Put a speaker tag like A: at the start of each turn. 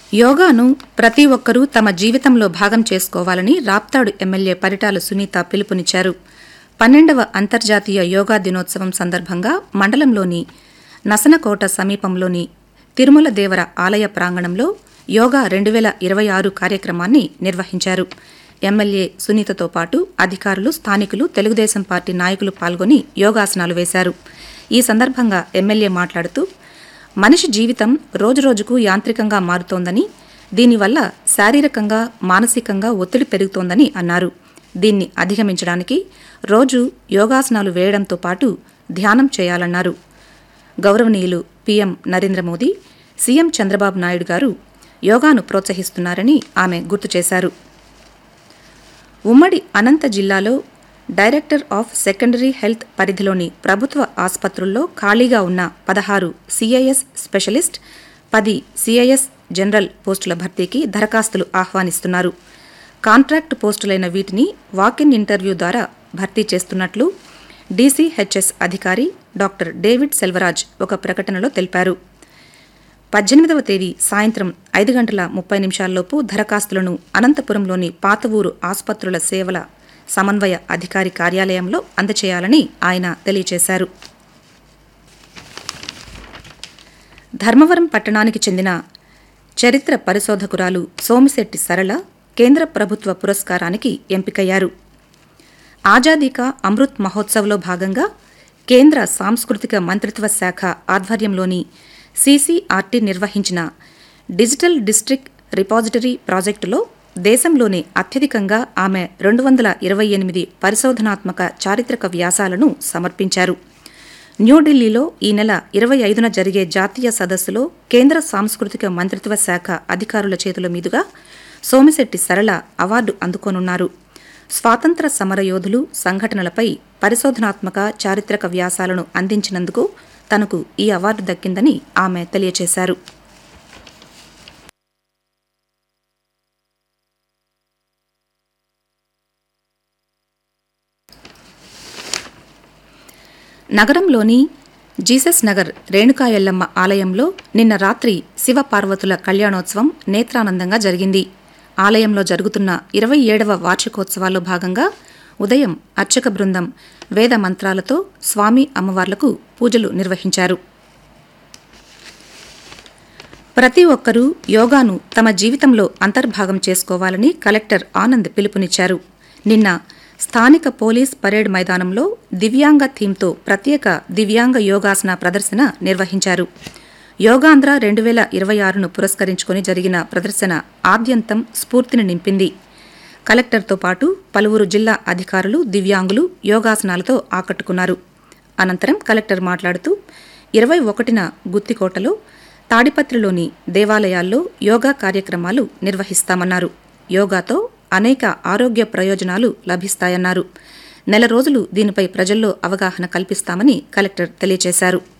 A: యోగాను ప్రతి ఒక్కరూ తమ జీవితంలో భాగం చేసుకోవాలని రాప్తాడు ఎమ్మెల్యే పరిటాల సునీత పిలుపునిచ్చారు పన్నెండవ అంతర్జాతీయ యోగా దినోత్సవం సందర్భంగా మండలంలోని నసనకోట సమీపంలోని తిరుమల దేవర ఆలయ ప్రాంగణంలో యోగా రెండు వేల ఇరవై ఆరు కార్యక్రమాన్ని నిర్వహించారు ఎమ్మెల్యే సునీతతో పాటు అధికారులు స్థానికులు తెలుగుదేశం పార్టీ నాయకులు పాల్గొని యోగాసనాలు వేశారు ఈ సందర్భంగా ఎమ్మెల్యే మాట్లాడుతూ మనిషి జీవితం రోజురోజుకు యాంత్రికంగా మారుతోందని దీనివల్ల శారీరకంగా మానసికంగా ఒత్తిడి పెరుగుతోందని అన్నారు దీన్ని అధిగమించడానికి రోజు యోగాసనాలు వేయడంతో పాటు ధ్యానం చేయాలన్నారు గౌరవనీయులు పీఎం నరేంద్ర మోదీ సీఎం చంద్రబాబు నాయుడు గారు యోగాను ప్రోత్సహిస్తున్నారని ఆమె గుర్తు చేశారు ఉమ్మడి అనంత జిల్లాలో డైరెక్టర్ ఆఫ్ సెకండరీ హెల్త్ పరిధిలోని ప్రభుత్వ ఆసుపత్రుల్లో ఖాళీగా ఉన్న పదహారు సిఐఎస్ స్పెషలిస్ట్ పది సిఐఎస్ జనరల్ పోస్టుల భర్తీకి దరఖాస్తులు ఆహ్వానిస్తున్నారు కాంట్రాక్ట్ పోస్టులైన వీటిని వాకిన్ ఇంటర్వ్యూ ద్వారా భర్తీ చేస్తున్నట్లు డీసీహెచ్ఎస్ అధికారి డాక్టర్ డేవిడ్ సెల్వరాజ్ ఒక ప్రకటనలో తెలిపారు పద్దెనిమిదవ తేదీ సాయంత్రం ఐదు గంటల ముప్పై నిమిషాల్లోపు దరఖాస్తులను అనంతపురంలోని పాత ఊరు ఆసుపత్రుల సేవల సమన్వయ అధికారి కార్యాలయంలో అందచేయాలని ఆయన తెలియజేశారు ధర్మవరం పట్టణానికి చెందిన చరిత్ర పరిశోధకురాలు సోమిశెట్టి సరళ కేంద్ర ప్రభుత్వ పురస్కారానికి ఎంపికయ్యారు ఆజాదీ కా అమృత్ మహోత్సవ్లో భాగంగా కేంద్ర సాంస్కృతిక మంత్రిత్వ శాఖ ఆధ్వర్యంలోని సీసీఆర్టీ నిర్వహించిన డిజిటల్ డిస్ట్రిక్ట్ రిపాజిటరీ ప్రాజెక్టులో దేశంలోనే అత్యధికంగా ఆమె రెండు వందల ఇరవై ఎనిమిది పరిశోధనాత్మక చారిత్రక వ్యాసాలను సమర్పించారు న్యూఢిల్లీలో ఈ నెల ఇరవై ఐదున జరిగే జాతీయ సదస్సులో కేంద్ర సాంస్కృతిక మంత్రిత్వ శాఖ అధికారుల చేతుల మీదుగా సోమిశెట్టి సరళ అవార్డు అందుకోనున్నారు స్వాతంత్ర సమరయోధులు సంఘటనలపై పరిశోధనాత్మక చారిత్రక వ్యాసాలను అందించినందుకు తనకు ఈ అవార్డు దక్కిందని ఆమె తెలియజేశారు నగరంలోని జీసస్ నగర్ రేణుకా ఎల్లమ్మ ఆలయంలో నిన్న రాత్రి శివపార్వతుల కళ్యాణోత్సవం నేత్రానందంగా జరిగింది ఆలయంలో జరుగుతున్న ఇరవై ఏడవ వార్షికోత్సవాల్లో భాగంగా ఉదయం అర్చక బృందం వేద మంత్రాలతో స్వామి అమ్మవార్లకు పూజలు నిర్వహించారు ప్రతి ఒక్కరూ యోగాను తమ జీవితంలో అంతర్భాగం చేసుకోవాలని కలెక్టర్ ఆనంద్ పిలుపునిచ్చారు నిన్న స్థానిక పోలీస్ పరేడ్ మైదానంలో దివ్యాంగ థీమ్తో ప్రత్యేక దివ్యాంగ యోగాసన ప్రదర్శన నిర్వహించారు యోగాంధ్ర రెండు వేల ఇరవై ఆరును పురస్కరించుకొని జరిగిన ప్రదర్శన ఆద్యంతం స్ఫూర్తిని నింపింది కలెక్టర్తో పాటు పలువురు జిల్లా అధికారులు దివ్యాంగులు యోగాసనాలతో ఆకట్టుకున్నారు అనంతరం కలెక్టర్ మాట్లాడుతూ ఇరవై ఒకటిన గుత్తికోటలో తాడిపత్రిలోని దేవాలయాల్లో యోగా కార్యక్రమాలు నిర్వహిస్తామన్నారు యోగాతో అనేక ఆరోగ్య ప్రయోజనాలు లభిస్తాయన్నారు నెల రోజులు దీనిపై ప్రజల్లో అవగాహన కల్పిస్తామని కలెక్టర్ తెలియజేశారు